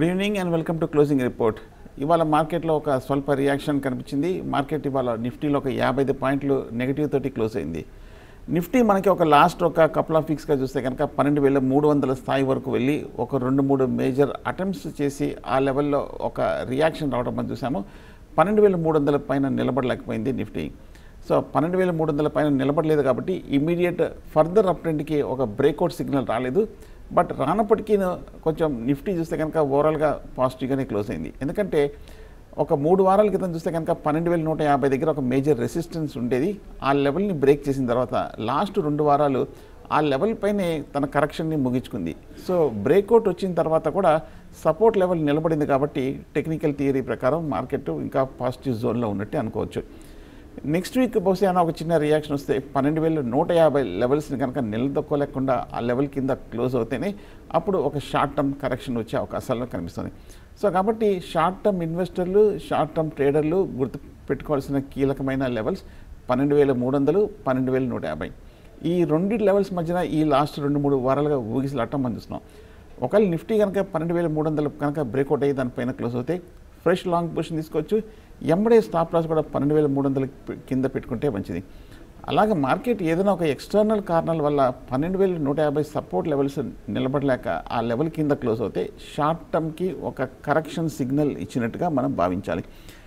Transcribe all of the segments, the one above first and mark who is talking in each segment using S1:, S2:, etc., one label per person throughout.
S1: Good evening and welcome to closing report ఇవాళ మార్కెట్లో ఒక స్వల్ప రియాక్షన్ కనిపించింది మార్కెట్ ఇవాళ నిఫ్టీలో ఒక యాభై ఐదు పాయింట్లు నెగిటివ్ తోటి క్లోజ్ అయింది నిఫ్టీ మనకి ఒక లాస్ట్ ఒక కపుల్ ఆఫ్ వీక్స్గా చూస్తే కనుక పన్నెండు వేల మూడు వందల స్థాయి వరకు వెళ్ళి ఒక రెండు మూడు మేజర్ అటెంప్ట్స్ చేసి ఆ లెవెల్లో ఒక రియాక్షన్ రావడం మనం చూసాము పన్నెండు వేల మూడు వందల పైన నిలబడలేకపోయింది నిఫ్టీ సో పన్నెండు వేల మూడు వందల పైన నిలబడలేదు కాబట్టి ఇమీడియట్ ఫర్దర్ అప్ ట్రెండ్కి ఒక బ్రేక్అవుట్ సిగ్నల్ రాలేదు బట్ రానప్పటికీ కొంచెం నిఫ్టీ చూస్తే కనుక ఓవరాల్గా పాజిటివ్గానే క్లోజ్ అయింది ఎందుకంటే ఒక మూడు వారాల క్రితం చూస్తే కనుక పన్నెండు వేల నూట యాభై దగ్గర ఒక మేజర్ రెసిస్టెన్స్ ఉండేది ఆ లెవెల్ని బ్రేక్ చేసిన తర్వాత లాస్ట్ రెండు వారాలు ఆ లెవెల్ పైనే తన కరెక్షన్ని ముగించుకుంది సో బ్రేక్అవుట్ వచ్చిన తర్వాత కూడా సపోర్ట్ లెవెల్ నిలబడింది కాబట్టి టెక్నికల్ థియరీ ప్రకారం మార్కెట్ ఇంకా పాజిటివ్ జోన్లో ఉన్నట్టే అనుకోవచ్చు నెక్స్ట్ వీక్ బహుశా ఏమైనా ఒక చిన్న రియాక్షన్ వస్తే పన్నెండు వేల నూట యాభై లెవెల్స్ని కనుక నిలదొక్కోలేకుండా ఆ లెవెల్ కింద క్లోజ్ అవుతేనే అప్పుడు ఒక షార్ట్ టర్మ్ కరెక్షన్ వచ్చే అవకాశాలు కనిపిస్తుంది సో కాబట్టి షార్ట్ టర్మ్ ఇన్వెస్టర్లు షార్ట్ టర్మ్ ట్రేడర్లు గుర్తు పెట్టుకోవాల్సిన కీలకమైన లెవెల్స్ పన్నెండు వేల మూడు వందలు పన్నెండు వేల నూట యాభై ఈ రెండు లెవెల్స్ మధ్యన ఈ లాస్ట్ రెండు మూడు వారాలుగా ఊగిసలాటం మనం చూస్తున్నాం ఒకవేళ నిఫ్టీ కనుక పన్నెండు వేల మూడు వందలు కనుక బ్రేక్అవుట్ అయ్యి దానిపైన క్లోజ్ అవుతే ఫ్రెష్ లాంగ్ పొజిషన్ తీసుకోవచ్చు ఎంబడే స్టాప్ లాస్ కూడా పన్నెండు వేల మూడు వందల కింద పెట్టుకుంటే మంచిది అలాగే మార్కెట్ ఏదైనా ఒక ఎక్స్టర్నల్ కారణాల వల్ల పన్నెండు వేల నూట యాభై సపోర్ట్ లెవెల్స్ నిలబడలేక ఆ లెవెల్ కింద క్లోజ్ అవుతే షార్ట్ టర్మ్కి ఒక కరెక్షన్ సిగ్నల్ ఇచ్చినట్టుగా మనం భావించాలి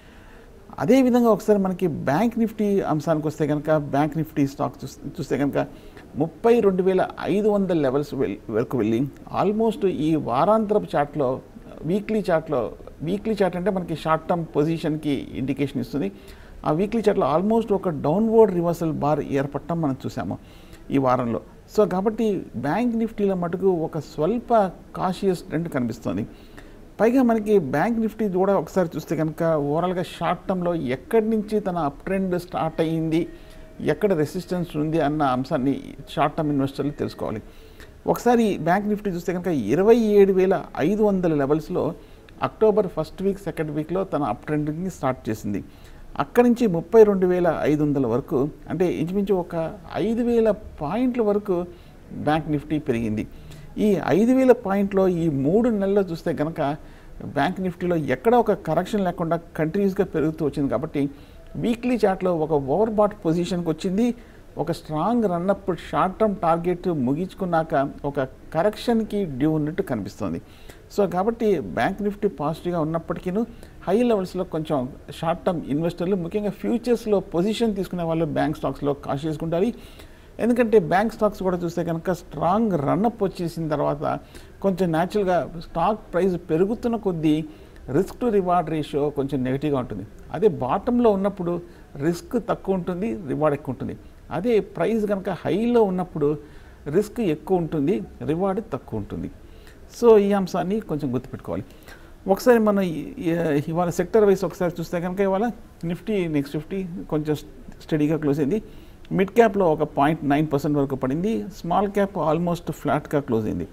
S1: అదేవిధంగా ఒకసారి మనకి బ్యాంక్ నిఫ్టీ అంశానికి వస్తే కనుక బ్యాంక్ నిఫ్టీ స్టాక్ చూస్తే కనుక ముప్పై రెండు వేల ఐదు వందల లెవెల్స్ వరకు వెళ్ళి ఆల్మోస్ట్ ఈ వారాంతరపు చార్ట్లో వీక్లీ చార్ట్లో వీక్లీ చార్ట్ అంటే మనకి షార్ట్ టర్మ్ పొజిషన్కి ఇండికేషన్ ఇస్తుంది ఆ వీక్లీ చార్ట్లో ఆల్మోస్ట్ ఒక డౌన్వర్డ్ రివర్సల్ బార్ ఏర్పడటం మనం చూసాము ఈ వారంలో సో కాబట్టి బ్యాంక్ నిఫ్టీలో మటుకు ఒక స్వల్ప కాషియస్ ట్రెండ్ కనిపిస్తుంది పైగా మనకి బ్యాంక్ నిఫ్టీ కూడా ఒకసారి చూస్తే కనుక ఓవరాల్గా షార్ట్ టర్మ్లో ఎక్కడి నుంచి తన అప్ ట్రెండ్ స్టార్ట్ అయ్యింది ఎక్కడ రెసిస్టెన్స్ ఉంది అన్న అంశాన్ని షార్ట్ టర్మ్ ఇన్వెస్టర్లు తెలుసుకోవాలి ఒకసారి బ్యాంక్ నిఫ్టీ చూస్తే కనుక ఇరవై ఏడు వేల ఐదు వందల లెవెల్స్లో అక్టోబర్ ఫస్ట్ వీక్ సెకండ్ వీక్లో తన అప్ ట్రెండ్ని స్టార్ట్ చేసింది అక్కడి నుంచి ముప్పై రెండు వేల ఐదు వందల వరకు అంటే ఇంచుమించు ఒక ఐదు వేల పాయింట్ల వరకు బ్యాంక్ నిఫ్టీ పెరిగింది ఈ ఐదు వేల పాయింట్లో ఈ మూడు నెలల్లో చూస్తే కనుక బ్యాంక్ నిఫ్టీలో ఎక్కడ ఒక కరెక్షన్ లేకుండా కంటిన్యూస్గా పెరుగుతూ వచ్చింది కాబట్టి వీక్లీ చార్ట్లో ఒక ఓవర్ బాట్ పొజిషన్కి వచ్చింది ఒక strong run up short term target ముగించుకున్నాక ఒక కరెక్షన్కి డ్యూ ఉన్నట్టు కనిపిస్తుంది సో కాబట్టి బ్యాంక్ నిఫ్టీ పాజిటివ్గా ఉన్నప్పటికీ హై లెవెల్స్లో కొంచెం షార్ట్ టర్మ్ ఇన్వెస్టర్లు ముఖ్యంగా ఫ్యూచర్స్లో పొజిషన్ తీసుకునే వాళ్ళు బ్యాంక్ స్టాక్స్లో కాషియస్గా ఉండాలి ఎందుకంటే బ్యాంక్ స్టాక్స్ కూడా చూస్తే కనుక స్ట్రాంగ్ రన్అప్ వచ్చేసిన తర్వాత కొంచెం న్యాచురల్గా స్టాక్ ప్రైస్ పెరుగుతున్న కొద్దీ రిస్క్ టు రివార్డ్ రేషియో కొంచెం నెగిటివ్గా ఉంటుంది అదే బాటంలో ఉన్నప్పుడు రిస్క్ తక్కువ ఉంటుంది రివార్డ్ ఎక్కువ ఉంటుంది అదే ప్రైస్ కనుక హైలో ఉన్నప్పుడు రిస్క్ ఎక్కువ ఉంటుంది రివార్డ్ తక్కువ ఉంటుంది సో ఈ అంశాన్ని కొంచెం గుర్తుపెట్టుకోవాలి ఒకసారి మనం ఇవాళ సెక్టర్ వైస్ ఒకసారి చూస్తే కనుక ఇవాళ నిఫ్టీ నెక్స్ట్ ఫిఫ్టీ కొంచెం స్టడీగా క్లోజ్ అయింది మిడ్ క్యాప్లో ఒక పాయింట్ నైన్ పర్సెంట్ వరకు పడింది స్మాల్ క్యాప్ ఆల్మోస్ట్ ఫ్లాట్గా క్లోజ్ అయింది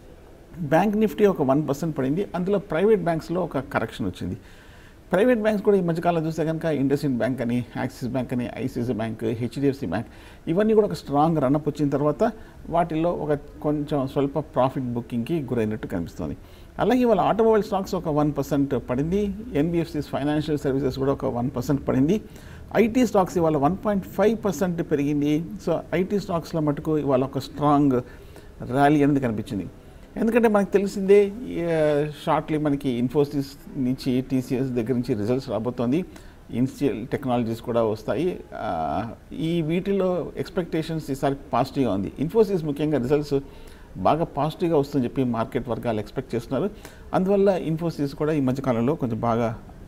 S1: బ్యాంక్ నిఫ్టీ ఒక వన్ పర్సెంట్ పడింది అందులో ప్రైవేట్ బ్యాంక్స్లో ఒక కరెక్షన్ వచ్చింది ప్రైవేట్ బ్యాంక్స్ కూడా ఈ మధ్యకాలంలో చూస్తే కనుక ఇండస్ఇండ్ బ్యాంక్ అని యాక్సిస్ బ్యాంక్ అని ఐసిఐసి బ్యాంక్ హెచ్డిఎఫ్సి బ్యాంక్ ఇవన్నీ కూడా ఒక స్ట్రాంగ్ రన్అప్ వచ్చిన తర్వాత వాటిల్లో ఒక కొంచెం స్వల్ప ప్రాఫిట్ బుకింగ్కి గురైనట్టు కనిపిస్తుంది అలాగే ఇవాళ ఆటోమొబైల్ స్టాక్స్ ఒక వన్ పర్సెంట్ పడింది ఎన్బిఎఫ్సిస్ ఫైనాన్షియల్ సర్వీసెస్ కూడా ఒక వన్ పర్సెంట్ పడింది ఐటీ స్టాక్స్ ఇవాళ వన్ పాయింట్ ఫైవ్ పర్సెంట్ పెరిగింది సో ఐటీ స్టాక్స్లో మటుకు ఇవాళ ఒక స్ట్రాంగ్ ర్యాలీ అనేది కనిపించింది ఎందుకంటే మనకు తెలిసిందే షార్ట్లీ మనకి ఇన్ఫోసిస్ నుంచి టీసీఎస్ దగ్గర నుంచి రిజల్ట్స్ రాబోతోంది ఇన్స్టియల్ టెక్నాలజీస్ కూడా వస్తాయి ఈ వీటిలో ఎక్స్పెక్టేషన్స్ ఈసారి పాజిటివ్గా ఉంది ఇన్ఫోసిస్ ముఖ్యంగా రిజల్ట్స్ బాగా పాజిటివ్గా వస్తుందని చెప్పి మార్కెట్ వర్గాలు ఎక్స్పెక్ట్ చేస్తున్నారు అందువల్ల ఇన్ఫోసిస్ కూడా ఈ మధ్యకాలంలో కొంచెం బాగా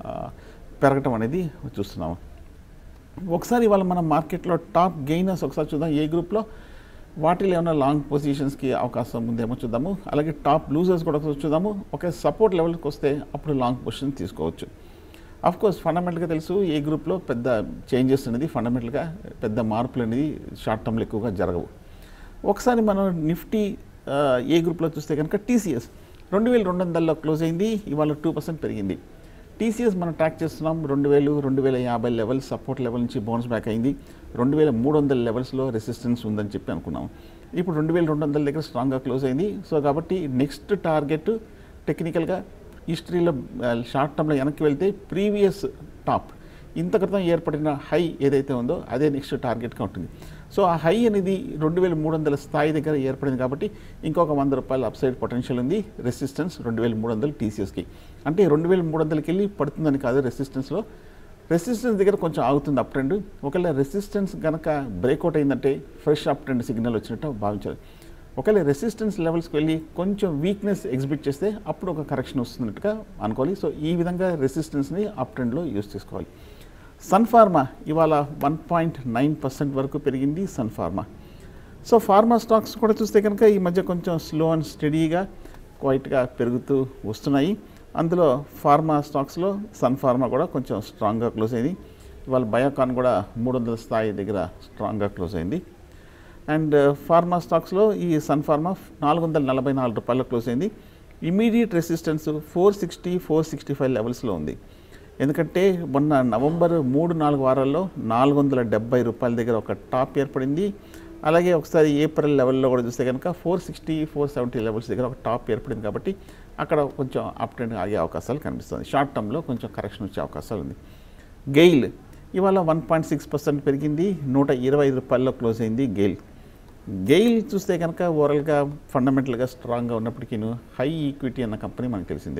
S1: పెరగటం అనేది చూస్తున్నాము ఒకసారి ఇవాళ మనం మార్కెట్లో టాప్ గెయినర్స్ ఒకసారి చూద్దాం ఏ గ్రూప్లో వాటిలో ఏమైనా లాంగ్ పొజిషన్స్కి అవకాశం ఉందేమో చూద్దాము అలాగే టాప్ లూజర్స్ కూడా చూద్దాము ఒక సపోర్ట్ లెవెల్కి వస్తే అప్పుడు లాంగ్ పొజిషన్ తీసుకోవచ్చు అఫ్ కోర్స్ ఫండమెంటల్గా తెలుసు ఏ గ్రూప్లో పెద్ద చేంజెస్ అనేది ఫండమెంటల్గా పెద్ద మార్పులు అనేది షార్ట్ టర్మ్లో ఎక్కువగా జరగవు ఒకసారి మనం నిఫ్టీ ఏ గ్రూప్లో చూస్తే కనుక టీసీఎస్ రెండు వేల రెండు వందల్లో క్లోజ్ అయింది ఇవాళ టూ పర్సెంట్ పెరిగింది టీసీఎస్ మనం ట్రాక్ చేస్తున్నాం రెండు వేలు రెండు వేల యాభై లెవెల్ సపోర్ట్ లెవెల్ నుంచి బౌన్స్ బ్యాక్ అయింది రెండు వేల మూడు వందల లెవెల్స్లో రెసిస్టెన్స్ ఉందని చెప్పి అనుకున్నాం ఇప్పుడు రెండు వేల రెండు వందల దగ్గర స్ట్రాంగ్గా క్లోజ్ అయింది సో కాబట్టి నెక్స్ట్ టార్గెట్ టెక్నికల్గా హిస్టరీలో షార్ట్ టర్మ్లో వెనక్కి వెళ్తే ప్రీవియస్ టాప్ ఇంత క్రితం ఏర్పడిన హై ఏదైతే ఉందో అదే నెక్స్ట్ టార్గెట్గా ఉంటుంది సో ఆ హై అనేది రెండు వేల మూడు వందల స్థాయి దగ్గర ఏర్పడింది కాబట్టి ఇంకొక వంద రూపాయల అప్సైడ్ పొటెన్షియల్ ఉంది రెసిస్టెన్స్ రెండు వేల మూడు వందలు టీసీఎస్కి అంటే రెండు వేల మూడు వందలకి వెళ్ళి పడుతుందని కాదు రెసిస్టెన్స్లో రెసిస్టెన్స్ దగ్గర కొంచెం ఆగుతుంది అప్ ట్రెండ్ ఒకవేళ రెసిస్టెన్స్ కనుక బ్రేక్అవుట్ అయిందంటే ఫ్రెష్ అప్ ట్రెండ్ సిగ్నల్ వచ్చినట్టు భావించాలి ఒకవేళ రెసిస్టెన్స్ లెవెల్స్కి వెళ్ళి కొంచెం వీక్నెస్ ఎగ్జిబిట్ చేస్తే అప్పుడు ఒక కరెక్షన్ వస్తున్నట్టుగా అనుకోవాలి సో ఈ విధంగా రెసిస్టెన్స్ని అప్ ట్రెండ్లో యూస్ చేసుకోవాలి సన్ ఫార్మా ఇవాళ వన్ పాయింట్ నైన్ పర్సెంట్ వరకు పెరిగింది Sun Pharma so pharma stocks కూడా చూస్తే కనుక ఈ మధ్య కొంచెం స్లో అండ్ స్టడీగా క్వైట్గా పెరుగుతూ వస్తున్నాయి అందులో ఫార్మా స్టాక్స్లో సన్ ఫార్మా కూడా కొంచెం స్ట్రాంగ్గా క్లోజ్ అయింది ఇవాళ బయోకాన్ కూడా మూడు వందల స్థాయి దగ్గర స్ట్రాంగ్గా క్లోజ్ అయింది అండ్ ఫార్మా స్టాక్స్లో ఈ సన్ ఫార్మా నాలుగు వందల నలభై నాలుగు రూపాయలు క్లోజ్ అయింది immediate resistance four sixty four sixty five లెవెల్స్లో ఉంది ఎందుకంటే మొన్న నవంబర్ మూడు నాలుగు వారాల్లో నాలుగు వందల డెబ్బై రూపాయల దగ్గర ఒక టాప్ ఏర్పడింది అలాగే ఒకసారి ఏప్రిల్ లెవెల్లో కూడా చూస్తే కనుక four sixty four seventy levels దగ్గర ఒక టాప్ ఏర్పడింది కాబట్టి అక్కడ కొంచెం అప్ ట్రెండ్ ఆగే అవకాశాలు కనిపిస్తుంది షార్ట్ టర్మ్లో కొంచెం కరెక్షన్ వచ్చే అవకాశాలు ఉంది గెయిల్ ఇవాళ వన్ పాయింట్ సిక్స్ పర్సెంట్ పెరిగింది నూట ఇరవై ఐదు రూపాయల్లో క్లోజ్ అయింది గెయిల్ గెయిల్ చూస్తే కనుక ఓవరాల్గా ఫండమెంటల్గా స్ట్రాంగ్గా ఉన్నప్పటికీ హై ఈక్విటీ అన్న కంపెనీ మనకు తెలిసిందే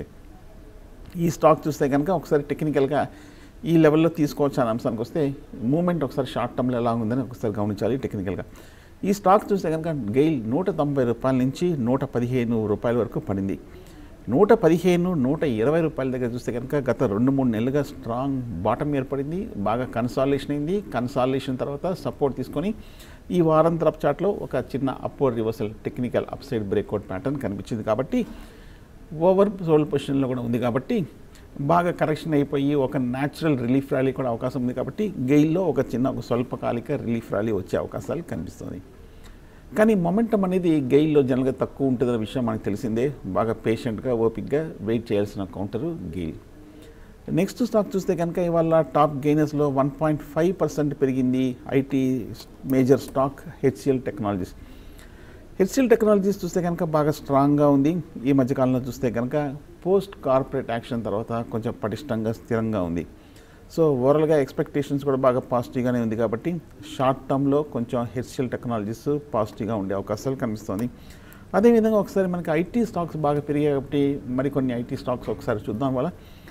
S1: ఈ స్టాక్ చూస్తే కనుక ఒకసారి టెక్నికల్గా ఈ లెవెల్లో తీసుకోవచ్చు అనే అంశానికి వస్తే మూమెంట్ ఒకసారి షార్ట్ టర్మ్లో ఎలా ఉందని ఒకసారి గమనించాలి టెక్నికల్గా ఈ స్టాక్ చూస్తే కనుక గెయిల్ నూట తొంభై రూపాయల నుంచి నూట పదిహేను రూపాయల వరకు పడింది నూట పదిహేను నూట ఇరవై రూపాయల దగ్గర చూస్తే కనుక గత రెండు మూడు నెలలుగా స్ట్రాంగ్ బాటం ఏర్పడింది బాగా కన్సాలేషన్ అయింది కన్సాలేషన్ తర్వాత సపోర్ట్ తీసుకొని ఈ వారాంతరపు చాట్లో ఒక చిన్న upward reversal technical upside breakout pattern కనిపించింది కాబట్టి ఓవర్ సోల్డ్ పొజిషన్లో కూడా ఉంది కాబట్టి బాగా కరెక్షన్ అయిపోయి ఒక న్యాచురల్ రిలీఫ్ ర్యాలీ కూడా అవకాశం ఉంది కాబట్టి గెయిల్లో ఒక చిన్న ఒక స్వల్పకాలిక రిలీఫ్ ర్యాలీ వచ్చే అవకాశాలు కనిపిస్తుంది కానీ మొమెంటం అనేది గెయిల్లో జనరల్గా తక్కువ ఉంటుందన్న విషయం మనకు తెలిసిందే బాగా పేషెంట్గా ఓపిక్గా వెయిట్ చేయాల్సిన కౌంటరు గెయిల్ నెక్స్ట్ స్టాక్ చూస్తే కనుక ఇవాళ టాప్ గెయినర్స్లో వన్ పాయింట్ ఫైవ్ పర్సెంట్ పెరిగింది IT major stock HCL Technologies HCL Technologies చూస్తే కనుక బాగా స్ట్రాంగ్గా ఉంది ఈ మధ్యకాలంలో చూస్తే కనుక పోస్ట్ కార్పొరేట్ యాక్షన్ తర్వాత కొంచెం పటిష్టంగా స్థిరంగా ఉంది సో ఓవరాల్గా ఎక్స్పెక్టేషన్స్ కూడా బాగా పాజిటివ్గానే ఉంది కాబట్టి షార్ట్ టర్మ్లో కొంచెం హెచ్సిఎల్ టెక్నాలజీస్ పాజిటివ్గా ఉండే అవకాశాలు కనిపిస్తుంది అదేవిధంగా ఒకసారి మనకి ఐటీ స్టాక్స్ బాగా పెరిగాయి కాబట్టి మరికొన్ని ఐటీ స్టాక్స్ ఒకసారి చూద్దాం వల్ల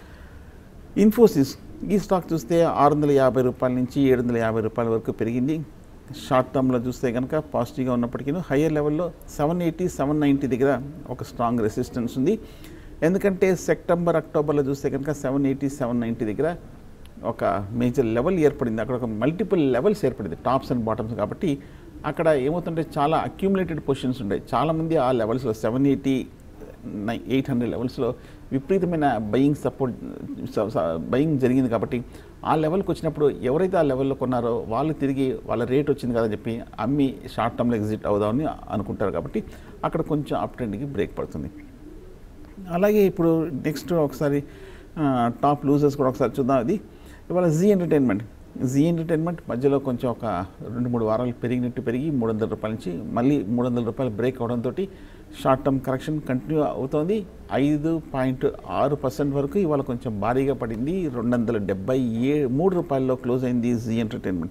S1: ఇన్ఫోసిస్ ఈ స్టాక్ చూస్తే ఆరు వందల యాభై రూపాయల నుంచి ఏడు వందల యాభై రూపాయల వరకు పెరిగింది షార్ట్ టర్మ్లో చూస్తే కనుక పాజిటివ్గా ఉన్నప్పటికీ హయ్యర్ లెవెల్లో సెవెన్ ఎయిటీ సెవెన్ నైంటీ దగ్గర ఒక స్ట్రాంగ్ రెసిస్టెన్స్ ఉంది ఎందుకంటే సెప్టెంబర్ అక్టోబర్లో చూస్తే కనుక సెవెన్ ఎయిటీ సెవెన్ నైంటీ దగ్గర ఒక మేజర్ లెవెల్ ఏర్పడింది అక్కడ ఒక మల్టిపుల్ లెవెల్స్ ఏర్పడింది టాప్స్ అండ్ బాటమ్స్ కాబట్టి అక్కడ ఏమవుతుంటే చాలా అక్యూములేటెడ్ పొజిషన్స్ ఉంటాయి చాలామంది ఆ లెవెల్స్లో సెవెన్ ఎయిటీ నై ఎయిట్ హండ్రెడ్ లెవెల్స్లో విపరీతమైన బయింగ్ సపోర్ట్ బయింగ్ జరిగింది కాబట్టి ఆ లెవెల్కి వచ్చినప్పుడు ఎవరైతే ఆ లెవెల్లో కొన్నారో వాళ్ళు తిరిగి వాళ్ళ రేట్ వచ్చింది కదా చెప్పి అమ్మి షార్ట్ టర్మ్లో ఎగ్జిట్ అవుదామని అనుకుంటారు కాబట్టి అక్కడ కొంచెం అప్ ట్రెండ్కి బ్రేక్ పడుతుంది అలాగే ఇప్పుడు నెక్స్ట్ ఒకసారి టాప్ లూజర్స్ కూడా ఒకసారి చూద్దాం అది ఇవాళ జీ ఎంటర్టైన్మెంట్ జీ ఎంటర్టైన్మెంట్ మధ్యలో కొంచెం ఒక రెండు మూడు వారాలు పెరిగినట్టు పెరిగి మూడు వందల రూపాయల నుంచి మళ్ళీ మూడు వందల రూపాయలు బ్రేక్ అవడంతో షార్ట్ టర్మ్ కరెక్షన్ కంటిన్యూ అవుతోంది ఐదు పాయింట్ ఆరు పర్సెంట్ వరకు ఇవాళ కొంచెం భారీగా పడింది రెండు వందల డెబ్బై ఏ మూడు రూపాయల్లో క్లోజ్ అయింది జీ ఎంటర్టైన్మెంట్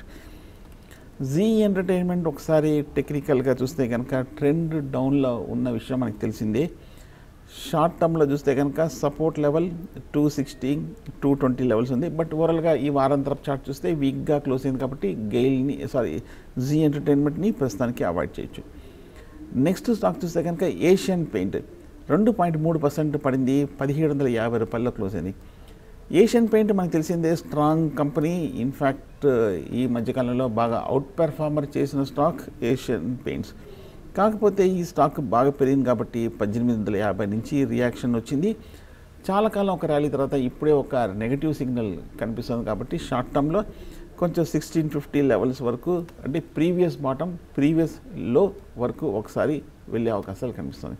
S1: జీ ఎంటర్టైన్మెంట్ ఒకసారి టెక్నికల్గా చూస్తే కనుక ట్రెండ్ డౌన్లో ఉన్న విషయం మనకు తెలిసిందే షార్ట్ టర్మ్లో చూస్తే కనుక support level two sixty two twenty levels ఉంది బట్ ఓవరాల్గా ఈ వారాంతరపు చార్ట్ చూస్తే వీక్గా క్లోజ్ అయింది కాబట్టి గెయిల్ని సారీ జీ ఎంటర్టైన్మెంట్ని ప్రస్తుతానికి అవాయిడ్ చేయొచ్చు నెక్స్ట్ స్టాక్ చూస్తే కనుక ఏషియన్ పెయింట్ రెండు పాయింట్ మూడు పర్సెంట్ పడింది పదిహేడు వందల యాభై రూపాయల్లో క్లోజ్ అయింది ఏషియన్ పెయింట్ మనకు తెలిసిందే స్ట్రాంగ్ కంపెనీ ఇన్ఫ్యాక్ట్ ఈ మధ్యకాలంలో బాగా అవుట్ పెర్ఫార్మర్ చేసిన స్టాక్ ఏషియన్ పెయింట్స్ కాకపోతే ఈ స్టాక్ బాగా పెరిగింది కాబట్టి పద్దెనిమిది వందల యాభై నుంచి రియాక్షన్ వచ్చింది చాలా కాలం ఒక ర్యాలీ తర్వాత ఇప్పుడే ఒక నెగటివ్ సిగ్నల్ కనిపిస్తుంది కాబట్టి షార్ట్ టర్మ్లో కొంచెం సిక్స్టీన్ ఫిఫ్టీ లెవెల్స్ వరకు అంటే ప్రీవియస్ బాటమ్ ప్రీవియస్ లో వరకు ఒకసారి వెళ్ళే అవకాశాలు కనిపిస్తుంది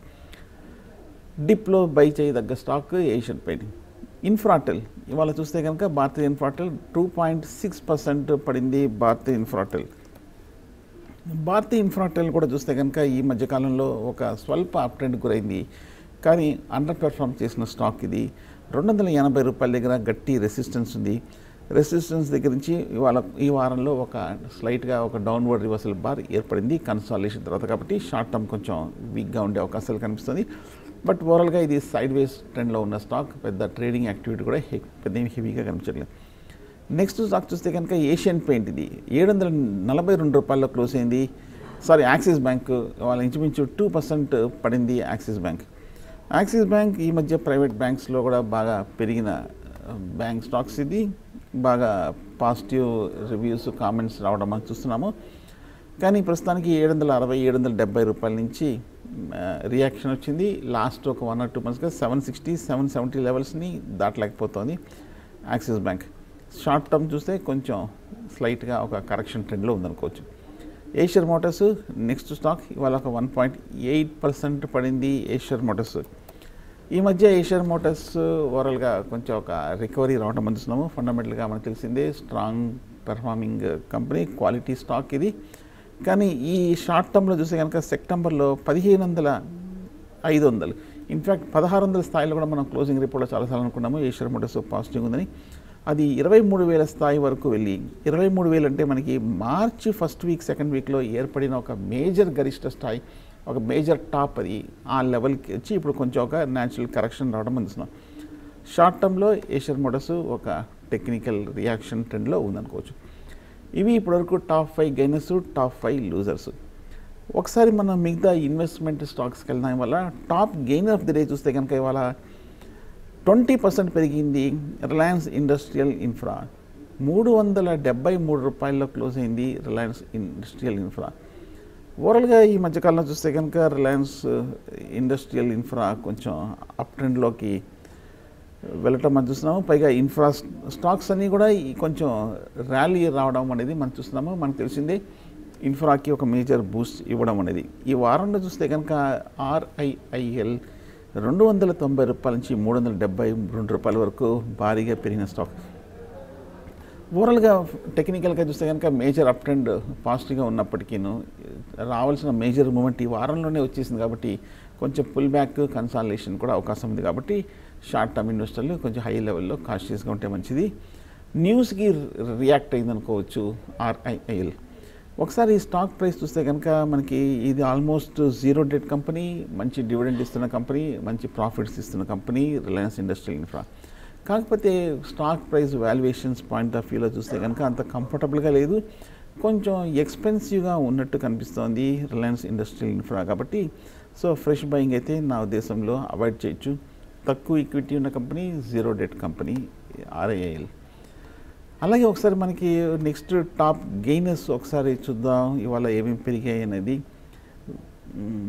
S1: డిప్లో బై చేయదగ్గ స్టాక్ ఏషియన్ పెయింట్ ఇన్ఫ్రాటెల్ ఇవాళ చూస్తే కనుక Bharti Infratel two point six percent పడింది భారతీయ ఇన్ఫ్రాటెల్ భారతీయ ఇన్ఫ్రాటెల్ కూడా చూస్తే కనుక ఈ మధ్యకాలంలో ఒక స్వల్ప అప్ ట్రెండ్ గురైంది కానీ అండర్ పెర్ఫామ్ చేసిన స్టాక్ ఇది రెండు వందల ఎనభై రూపాయల దగ్గర గట్టి రెసిస్టెన్స్ ఉంది రెసిస్టెన్స్ దగ్గర నుంచి ఇవాళ ఈ వారంలో ఒక స్లైట్గా ఒక డౌన్వర్డ్ రివర్సల్ బార్ ఏర్పడింది కన్సాలేషన్ తర్వాత కాబట్టి షార్ట్ టర్మ్ కొంచెం వీక్గా ఉండే అవకాశాలు కనిపిస్తుంది బట్ ఓవరాల్గా ఇది సైడ్ వేస్ ట్రెండ్లో ఉన్న స్టాక్ పెద్ద ట్రేడింగ్ యాక్టివిటీ కూడా హె- పెద్ద ఏమి హెవీగా కనిపించట్లేదు నెక్స్ట్ స్టాక్ చూస్తే కనుక ఏషియన్ పెయింట్ ఇది ఏడు వందల నలభై రెండు రూపాయల్లో క్లోజ్ అయింది సారీ యాక్సిస్ బ్యాంక్ వాళ్ళ ఇంచుమించు టూ పర్సెంట్ పడింది యాక్సిస్ బ్యాంక్ యాక్సిస్ బ్యాంక్ ఈ మధ్య ప్రైవేట్ బ్యాంక్స్లో కూడా బాగా పెరిగిన బ్యాంక్ స్టాక్స్ ఇది బాగా పాజిటివ్ రివ్యూస్ కామెంట్స్ రావడం మనం చూస్తున్నాము కానీ ప్రస్తుతానికి ఏడు వందల అరవై ఏడు వందల డెబ్బై రూపాయల నుంచి రియాక్షన్ వచ్చింది లాస్ట్ ఒక వన్ ఆర్ టూ మంత్స్గా సెవెన్ సిక్స్టీ సెవెన్ సెవెంటీ లెవెల్స్ని దాటలేకపోతుంది యాక్సిస్ బ్యాంక్ షార్ట్ టర్మ్ చూస్తే కొంచెం స్లైట్గా ఒక కరెక్షన్ ట్రెండ్లో ఉందనుకోవచ్చు ఏషియర్ మోటార్స్ నెక్స్ట్ స్టాక్ ఇవాళ ఒక వన్ పాయింట్ ఎయిట్ పర్సెంట్ పడింది ఏషియర్ మోటార్స్ ఈ మధ్య ఏషియర్ మోటార్స్ ఓవరాల్గా కొంచెం ఒక రికవరీ రావడం అందుతున్నాము ఫండమెంటల్గా మనకు తెలిసిందే strong performing company quality stock ఇది కానీ ఈ షార్ట్ టర్మ్లో చూస్తే కనుక సెప్టెంబర్లో పదిహేను వందల ఐదు వందలు ఇన్ఫ్యాక్ట్ పదహారు వందల స్థాయిలో కూడా మనం క్లోజింగ్ రిపోర్ట్లో చాలాసార్లు అనుకున్నాము ఏషియర్ మోటార్స్ పాజిటివ్ ఉందని అది ఇరవై మూడు వేల స్థాయి వరకు వెళ్ళి ఇరవై మూడు వేలు అంటే మనకి మార్చి ఫస్ట్ వీక్ సెకండ్ వీక్లో ఏర్పడిన ఒక మేజర్ గరిష్ట స్థాయి ఒక మేజర్ టాప్ అది ఆ లెవెల్కి వచ్చి ఇప్పుడు కొంచెం ఒక న్యాచురల్ కరెక్షన్ రావడం అందుతున్నాం షార్ట్ టర్మ్లో ఏషియర్ మోటార్స్ ఒక టెక్నికల్ రియాక్షన్ ట్రెండ్లో ఉందనుకోవచ్చు ఇవి ఇప్పటివరకు top five gainers top five losers ఒకసారి మనం మిగతా ఇన్వెస్ట్మెంట్ స్టాక్స్కి వెళ్దాం వల్ల top gainer of the day చూస్తే కనుక ఇవాళ ట్వంటీ పర్సెంట్ పెరిగింది రిలయన్స్ ఇండస్ట్రియల్ ఇన్ఫ్రా మూడు వందల డెబ్బై మూడు రూపాయల్లో క్లోజ్ అయింది రిలయన్స్ ఇండస్ట్రియల్ ఇన్ఫ్రా ఓవరాల్గా ఈ మధ్యకాలంలో చూస్తే కనుక రిలయన్స్ ఇండస్ట్రియల్ ఇన్ఫ్రా కొంచెం అప్ ట్రెండ్లోకి వెళ్ళటం మనం చూస్తున్నాము పైగా ఇన్ఫ్రా స్టాక్స్ అన్నీ కూడా ఈ కొంచెం ర్యాలీ రావడం అనేది మనం చూస్తున్నాము మనకు తెలిసిందే ఇన్ఫ్రాకి ఒక మేజర్ బూస్ట్ ఇవ్వడం అనేది ఈ వారంలో చూస్తే కనుక ఆర్ఐఐఎల్ రెండు వందల తొంభై రూపాయల నుంచి మూడు వందల డెబ్బై రెండు రూపాయల వరకు భారీగా పెరిగిన స్టాక్ ఓవరాల్గా టెక్నికల్గా చూస్తే కనుక మేజర్ అప్ ట్రెండ్ పాజిటివ్గా ఉన్నప్పటికీను రావాల్సిన మేజర్ మూమెంట్ ఈ వారంలోనే వచ్చేసింది కాబట్టి కొంచెం పుల్ బ్యాక్ కన్సాలేషన్ కూడా అవకాశం ఉంది కాబట్టి షార్ట్ టర్మ్ ఇన్వెస్టర్లు కొంచెం హై లెవెల్లో కాన్షియస్గా ఉంటే మంచిది న్యూస్కి రియాక్ట్ అయింది అనుకోవచ్చు ఆర్ఐఐఎల్ ఒకసారి ఈ స్టాక్ ప్రైస్ చూస్తే కనుక మనకి ఇది ఆల్మోస్ట్ జీరో డెట్ కంపెనీ మంచి డివిడెండ్ ఇస్తున్న కంపెనీ మంచి ప్రాఫిట్స్ ఇస్తున్న కంపెనీ రిలయన్స్ ఇండస్ట్రియల్ ఇన్ఫ్రా కాకపోతే stock price valuations point of వ్యూలో చూస్తే కనుక అంత కంఫర్టబుల్గా లేదు కొంచెం ఎక్స్పెన్సివ్గా ఉన్నట్టు కనిపిస్తోంది రిలయన్స్ ఇండస్ట్రియల్ ఇన్ఫ్రా కాబట్టి సో ఫ్రెష్ బయింగ్ అయితే నా ఉద్దేశంలో అవాయిడ్ చేయొచ్చు తక్కువ ఈక్విటీ ఉన్న company zero debt company RIIL అలాగే ఒకసారి మనకి నెక్స్ట్ టాప్ గెయినర్స్ ఒకసారి చూద్దాం ఇవాళ ఏమేమి పెరిగాయి అనేది hmm.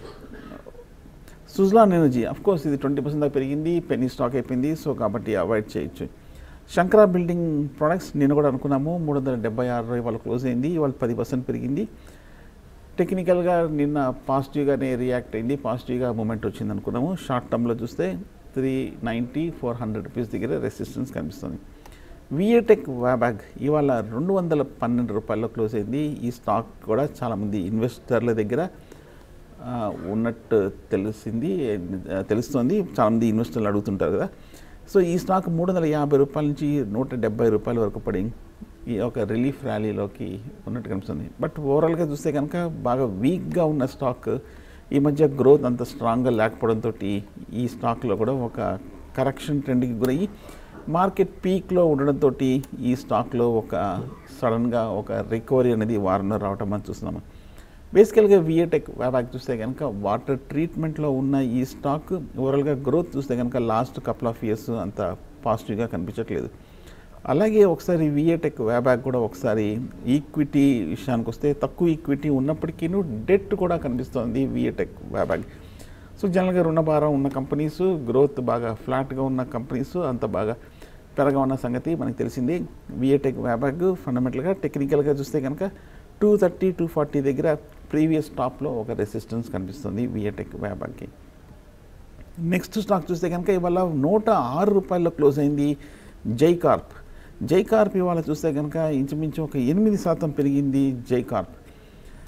S1: Suzlon energy of course ఇది ట్వంటీ పర్సెంట్ దాకా పెరిగింది పెన్నీ స్టాక్ అయిపోయింది సో కాబట్టి అవాయిడ్ చేయొచ్చు శంకరా బిల్డింగ్ ప్రొడక్ట్స్ నేను కూడా అనుకున్నాము మూడు వందల డెబ్బై ఆరు ఇవాళ క్లోజ్ అయింది ఇవాళ పది పర్సెంట్ పెరిగింది టెక్నికల్గా నిన్న పాజిటివ్గానే రియాక్ట్ అయింది పాజిటివ్గా మూమెంట్ వచ్చింది అనుకున్నాము షార్ట్ టర్మ్లో చూస్తే three ninety four hundred rupees దగ్గర రెసిస్టెన్స్ కనిపిస్తుంది విఏటెక్ వ్యాబాగ్ ఇవాళ రెండు వందల పన్నెండు రూపాయల్లో క్లోజ్ అయింది ఈ స్టాక్ కూడా చాలామంది ఇన్వెస్టర్ల దగ్గర ఆ, ఉన్నట్టు తెలిసింది ఆ, తెలుస్తోంది చాలామంది ఇన్వెస్టర్లు అడుగుతుంటారు కదా సో ఈ స్టాక్ మూడు వందల యాభై రూపాయల నుంచి నూట డెబ్బై రూపాయల వరకు పడి ఈ ఒక రిలీఫ్ ర్యాలీలోకి ఉన్నట్టు కనిపిస్తుంది బట్ ఓవరాల్గా చూస్తే కనుక బాగా వీక్గా ఉన్న స్టాక్ ఈ మధ్య గ్రోత్ అంత స్ట్రాంగ్గా లేకపోవడంతో ఈ స్టాక్లో కూడా ఒక కరెక్షన్ ట్రెండ్కి గురయ్యి మార్కెట్ పీక్లో ఉండడంతో ఈ స్టాక్లో ఒక సడన్గా ఒక రికవరీ అనేది ఈ వారంలో రావటం మనం చూస్తున్నాము బేసికల్గా విఏటెక్ వ్యాపాక్ చూస్తే కనుక వాటర్ ట్రీట్మెంట్లో ఉన్న ఈ స్టాక్ ఓవరాల్గా గ్రోత్ చూస్తే కనుక లాస్ట్ కపుల్ ఆఫ్ ఇయర్స్ అంత పాజిటివ్గా కనిపించట్లేదు అలాగే ఒకసారి విఏటెక్ వ్యాబ్యాక్ కూడా ఒకసారి ఈక్విటీ విషయానికి వస్తే తక్కువ ఈక్విటీ ఉన్నప్పటికీ డెట్ కూడా కనిపిస్తోంది విఏటెక్ వ్యాబ్యాక్ సో జనరల్గా రుణభారం ఉన్న కంపెనీస్ గ్రోత్ బాగా ఫ్లాట్గా ఉన్న కంపెనీస్ అంత బాగా పెరగా ఉన్న సంగతి మనకు తెలిసింది విఏటెక్ వ్యాబ్యాక్ ఫండమెంటల్గా టెక్నికల్గా చూస్తే కనుక టూ థర్టీ టూ ఫార్టీ దగ్గర ప్రీవియస్ టాప్లో ఒక రెసిస్టెన్స్ కనిపిస్తుంది విఏటెక్ వ్యాబ్యాక్కి నెక్స్ట్ స్టాక్ చూస్తే కనుక ఇవాళ నూట ఆరు రూపాయల్లో క్లోజ్ అయింది జైకార్ప్ జైకార్ప్ ఇవాళ చూస్తే కనుక ఇంచుమించు ఒక ఎనిమిది శాతం పెరిగింది జైకార్ప్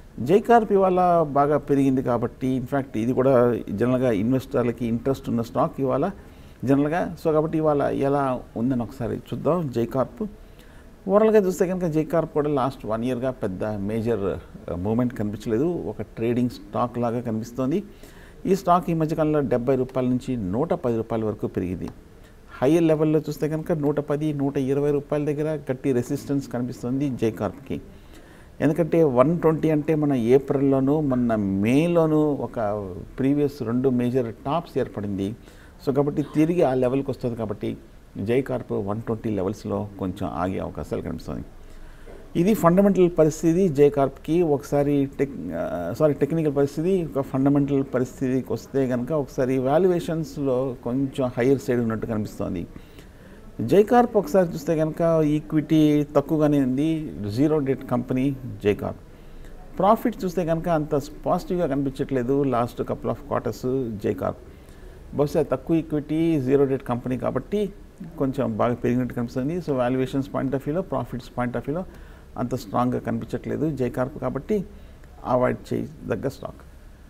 S1: జైకార్ప్ ఇవాళ బాగా పెరిగింది కాబట్టి ఇన్ఫ్యాక్ట్ ఇది కూడా జనరల్గా ఇన్వెస్టర్లకి ఇంట్రెస్ట్ ఉన్న స్టాక్ ఇవాళ జనరల్గా సో కాబట్టి ఇవాళ ఎలా ఉందని ఒకసారి చూద్దాం జైకార్ప్ ఓవరాల్గా చూస్తే కనుక జైకార్ప్ కూడా లాస్ట్ వన్ ఇయర్గా పెద్ద మేజర్ మూమెంట్ కనిపించలేదు ఒక ట్రేడింగ్ స్టాక్ లాగా కనిపిస్తోంది ఈ స్టాక్ ఈ మధ్యకాలంలో డెబ్బై రూపాయల నుంచి నూట పది రూపాయల వరకు పెరిగింది హయ్యర్ లెవెల్లో చూస్తే కనుక నూట పది నూట ఇరవై రూపాయల దగ్గర గట్టి రెసిస్టెన్స్ కనిపిస్తుంది జైకార్ప్కి ఎందుకంటే వన్ ట్వంటీ అంటే మన ఏప్రిల్లోనూ మొన్న మేలోనూ ఒక ప్రీవియస్ రెండు మేజర్ టాప్స్ ఏర్పడింది సో కాబట్టి తిరిగి ఆ లెవెల్కి వస్తుంది కాబట్టి జైకార్ప్ వన్ ట్వంటీ లెవెల్స్లో కొంచెం ఆగే అవకాశాలు కనిపిస్తుంది ఇది ఫండమెంటల్ పరిస్థితి జైకార్ప్కి ఒకసారి టెక్ సారీ టెక్నికల్ పరిస్థితి ఒక ఫండమెంటల్ పరిస్థితికి వస్తే కనుక ఒకసారి వాల్యుయేషన్స్లో కొంచెం హయ్యర్ సైడ్ ఉన్నట్టు కనిపిస్తోంది జైకార్ప్ ఒకసారి చూస్తే కనుక ఈక్విటీ తక్కువగానే ఉంది zero debt company Jaicorp profit చూస్తే కనుక అంత పాజిటివ్గా కనిపించట్లేదు last couple of quarters Jaicorp బహుశా తక్కువ ఈక్విటీ జీరో డెట్ కంపెనీ కాబట్టి కొంచెం బాగా పెరిగినట్టు కనిపిస్తుంది సో వాల్యుయేషన్స్ పాయింట్ ఆఫ్ వ్యూలో ప్రాఫిట్స్ పాయింట్ ఆఫ్ వ్యూలో అంత స్ట్రాంగ్గా కనిపించట్లేదు జైకార్ప్ కాబట్టి అవాయిడ్ చేయదగ్గ స్టాక్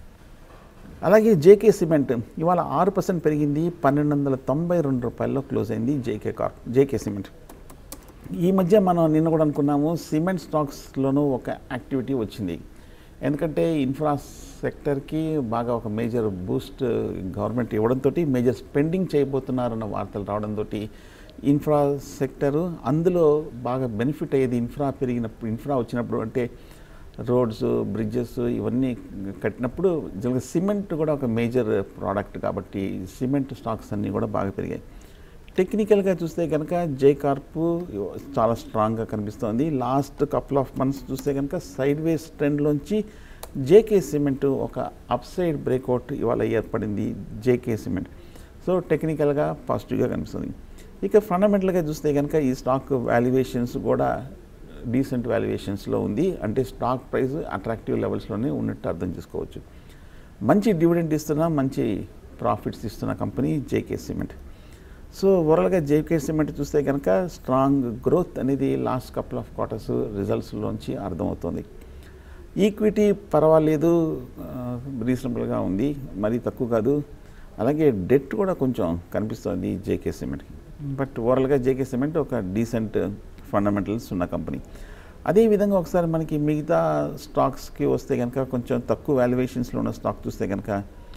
S1: అలాగే జేకే సిమెంట్ ఇవాళ ఆరు పర్సెంట్ పెరిగింది పన్నెండు వందల తొంభై రెండు రూపాయల్లో క్లోజ్ అయింది జేకే కార్ప్ జేకే సిమెంట్ ఈ మధ్య మనం నిన్న కూడా అనుకున్నాము సిమెంట్ స్టాక్స్లోనూ ఒక యాక్టివిటీ వచ్చింది ఎందుకంటే ఇన్ఫ్రా సెక్టర్కి బాగా ఒక మేజర్ బూస్ట్ గవర్నమెంట్ ఇవ్వడంతో మేజర్ స్పెండింగ్ చేయబోతున్నారన్న వార్తలు రావడంతో ఇన్ఫ్రా సెక్టరు అందులో బాగా బెనిఫిట్ అయ్యేది ఇన్ఫ్రా పెరిగినప్పుడు ఇన్ఫ్రా వచ్చినప్పుడు అంటే రోడ్స్ బ్రిడ్జెస్ ఇవన్నీ కట్టినప్పుడు జనరల్గా సిమెంట్ కూడా ఒక మేజర్ ప్రోడక్ట్ కాబట్టి సిమెంట్ స్టాక్స్ అన్నీ కూడా బాగా పెరిగాయి టెక్నికల్గా చూస్తే కనుక జే కార్ప్ చాలా స్ట్రాంగ్గా కనిపిస్తోంది లాస్ట్ కపుల్ ఆఫ్ మంత్స్ చూస్తే కనుక సైడ్ వేస్ ట్రెండ్లోంచి జేకే సిమెంట్ ఒక అప్ సైడ్ బ్రేక్అవుట్ ఇవాళ ఏర్పడింది జేకే సిమెంట్ సో టెక్నికల్గా పాజిటివ్గా కనిపిస్తుంది ఇక ఫండమెంటల్గా చూస్తే కనుక ఈ స్టాక్ వాల్యుయేషన్స్ కూడా డీసెంట్ వాల్యుయేషన్స్లో ఉంది అంటే స్టాక్ ప్రైస్ అట్రాక్టివ్ లెవెల్స్లోనే ఉన్నట్టు అర్థం చేసుకోవచ్చు మంచి డివిడెంట్ ఇస్తున్న మంచి ప్రాఫిట్స్ ఇస్తున్న కంపెనీ జేకే సిమెంట్ సో ఓవరాల్గా జేకే సిమెంట్ చూస్తే కనుక స్ట్రాంగ్ గ్రోత్ అనేది లాస్ట్ కపుల్ ఆఫ్ క్వార్టర్స్ రిజల్ట్స్లోంచి అర్థమవుతుంది ఈక్విటీ పర్వాలేదు రీజనబుల్గా ఉంది మరీ తక్కువ కాదు అలాగే డెట్ కూడా కొంచెం కనిపిస్తుంది జేకే సిమెంట్కి బట్ ఓవరాల్గా జేకే సిమెంట్ ఒక డీసెంట్ ఫండమెంటల్స్ ఉన్న కంపెనీ అదేవిధంగా ఒకసారి మనకి మిగతా స్టాక్స్కి వస్తే కనుక కొంచెం తక్కువ వాల్యుయేషన్స్లో ఉన్న స్టాక్ చూస్తే కనుక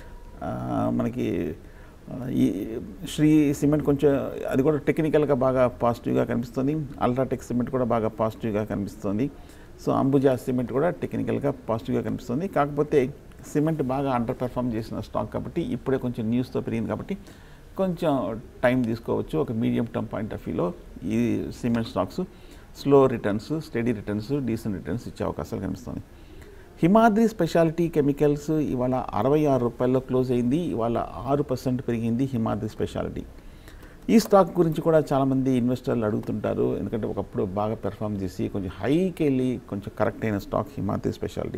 S1: మనకి ఈ శ్రీ సిమెంట్ కొంచెం అది కూడా టెక్నికల్గా బాగా పాజిటివ్గా కనిపిస్తుంది అల్ట్రాటెక్ సిమెంట్ కూడా బాగా పాజిటివ్గా కనిపిస్తుంది సో అంబుజా సిమెంట్ కూడా టెక్నికల్గా పాజిటివ్గా కనిపిస్తుంది కాకపోతే సిమెంట్ బాగా అండర్ పెర్ఫామ్ చేసిన స్టాక్ కాబట్టి ఇప్పుడే కొంచెం న్యూస్తో పెరిగింది కాబట్టి కొంచెం టైం తీసుకోవచ్చు ఒక మీడియం టర్మ్ పాయింట్ ఆఫ్ వ్యూలో ఈ cement stocks slow returns steady returns decent returns ఇచ్చే అవకాశాలు కనిపిస్తుంది హిమాద్రి స్పెషాలిటీ కెమికల్స్ ఇవాళ అరవై ఆరు రూపాయల్లో క్లోజ్ అయింది ఇవాళ ఆరు పర్సెంట్ పెరిగింది హిమాద్రి స్పెషాలిటీ ఈ స్టాక్ గురించి కూడా చాలామంది ఇన్వెస్టర్లు అడుగుతుంటారు ఎందుకంటే ఒకప్పుడు బాగా పెర్ఫామ్ చేసి కొంచెం హైకి వెళ్ళి కొంచెం కరెక్ట్ అయిన స్టాక్ హిమాద్రి స్పెషాలిటీ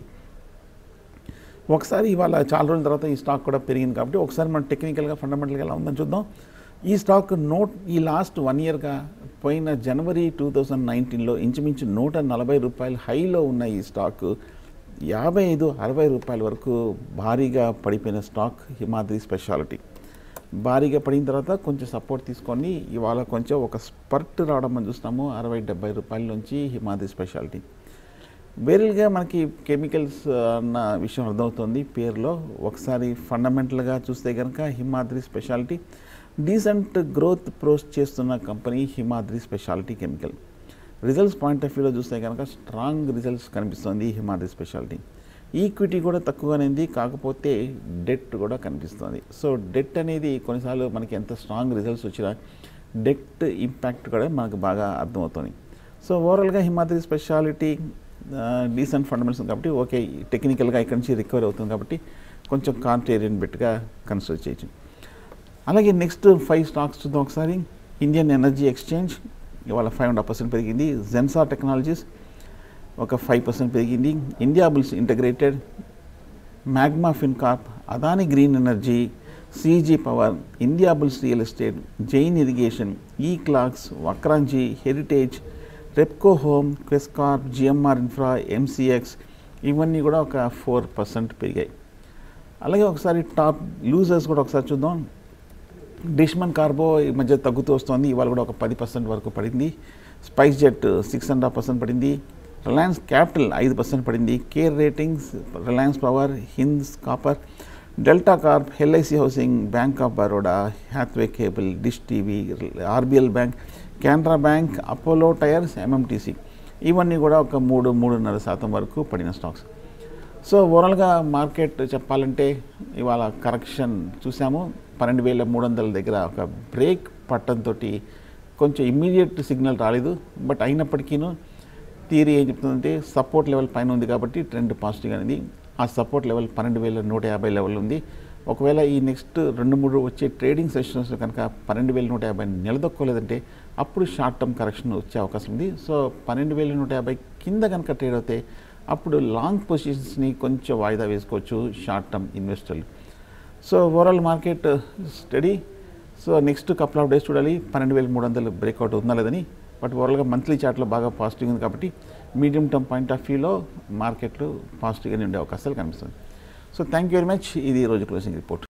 S1: ఒకసారి ఇవాళ చాలా రోజుల తర్వాత ఈ స్టాక్ కూడా పెరిగింది కాబట్టి ఒకసారి మనం టెక్నికల్గా ఫండమెంటల్గా ఎలా ఉందని చూద్దాం ఈ స్టాక్ నోట్ ఈ లాస్ట్ వన్ ఇయర్గా పోయిన జనవరి టూ థౌజండ్ నైన్టీన్లో ఇంచుమించు నూట నలభై రూపాయలు హైలో ఉన్న ఈ స్టాక్ యాభై ఐదు అరవై రూపాయల వరకు భారీగా పడిపోయిన స్టాక్ హిమాద్రి స్పెషాలిటీ భారీగా పడిన తర్వాత కొంచెం సపోర్ట్ తీసుకొని ఇవాళ కొంచెం ఒక స్పర్ట్ రావడం మనం చూస్తాము అరవై డెబ్బై రూపాయల నుంచి హిమాద్రి స్పెషాలిటీ వేరేగా మనకి కెమికల్స్ అన్న విషయం అర్థమవుతుంది పేరులో ఒకసారి ఫండమెంటల్గా చూస్తే కనుక Himadri speciality decent growth pros చేస్తున్న company Himadri speciality chemical results point of వ్యూలో చూస్తే కనుక స్ట్రాంగ్ రిజల్ట్స్ కనిపిస్తుంది హిమాద్రి స్పెషాలిటీ ఈక్విటీ కూడా తక్కువగానే ఉంది కాకపోతే డెట్ కూడా కనిపిస్తుంది సో డెట్ అనేది కొన్నిసార్లు మనకి ఎంత స్ట్రాంగ్ రిజల్ట్స్ వచ్చినా డెట్ ఇంపాక్ట్ కూడా మనకు బాగా అర్థమవుతుంది సో ఓవరాల్గా హిమాద్రి స్పెషాలిటీ డీసెంట్ ఫండమెంట్స్ కాబట్టి ఓకే టెక్నికల్గా ఇక్కడి నుంచి రికవర్ అవుతుంది కాబట్టి కొంచెం కాంట్రేరియన్ బెట్గా కన్సిడర్ చేయొచ్చు అలాగే నెక్స్ట్ ఫైవ్ స్టాక్స్ చూద్దాం ఒకసారి ఇండియన్ ఎనర్జీ ఎక్స్చేంజ్ ఇవాళ ఫైవ్ అండ్ హాఫ్ పర్సెంట్ పెరిగింది జెన్సార్ టెక్నాలజీస్ ఒక ఫైవ్ పర్సెంట్ పెరిగింది India Bulls integrated Magma Fincorp Adani green energy CG power India Bulls real estate Jain irrigation eClerx Vakrangee heritage Repco home Quess Corp GMR infra MCX ఇవన్నీ కూడా ఒక four percent పెరిగాయి అలాగే ఒకసారి top losers కూడా ఒకసారి చూద్దాం డిష్మన్ కార్బో ఈ మధ్య తగ్గుతూ వస్తుంది ఇవాళ కూడా ఒక పది పర్సెంట్ వరకు పడింది Spice Jet six and half percent పడింది రిలయన్స్ క్యాపిటల్ ఐదు పర్సెంట్ పడింది Care Ratings Reliance Power Hind copper Delta Corp LIC housing bank of Baroda Hathway cable Dish TV RBL bank Canara bank Apollo Tyres MMTC ఇవన్నీ కూడా ఒక మూడు మూడున్నర శాతం వరకు పడిన స్టాక్స్ సో ఓవరాల్గా మార్కెట్ చెప్పాలంటే ఇవాళ కరెక్షన్ చూసాము పన్నెండు వేల మూడు వందల దగ్గర ఒక బ్రేక్ పట్టంతో కొంచెం ఇమ్మీడియట్ సిగ్నల్ రాలేదు బట్ అయినప్పటికీను థియరీ ఏం చెప్తుందంటే సపోర్ట్ లెవెల్ పైన ఉంది కాబట్టి ట్రెండ్ పాజిటివ్గా ఉంది ఆ సపోర్ట్ లెవెల్ పన్నెండు వేల నూట యాభై లెవెల్ ఉంది ఒకవేళ ఈ నెక్స్ట్ రెండు మూడు వచ్చే ట్రేడింగ్ సెషన్స్లో కనుక పన్నెండు వేల నూట యాభై నిలదొక్కోలేదంటే అప్పుడు షార్ట్ టర్మ్ కరెక్షన్ వచ్చే అవకాశం ఉంది సో పన్నెండు వేల నూట యాభై కింద కనుక ట్రేడ్ అవుతే అప్పుడు లాంగ్ పొజిషన్స్ని కొంచెం వాయిదా వేసుకోవచ్చు షార్ట్ టర్మ్ ఇన్వెస్టర్లు so overall market study so next couple of days చూడాలి పన్నెండు వేల మూడు వందలు బ్రేక్అవుట్ ఉందా లేదని బట్ ఓవరాల్గా మంత్లీ చార్ట్లో బాగా పాజిటివ్ ఉంది కాబట్టి మీడియం టర్మ్ పాయింట్ ఆఫ్ వ్యూలో మార్కెట్లు పాజిటివ్గానే ఉండే అవకాశాలు కనిపిస్తుంది so thank you very much ఇది ఈ రోజు క్లోజింగ్ రిపోర్ట్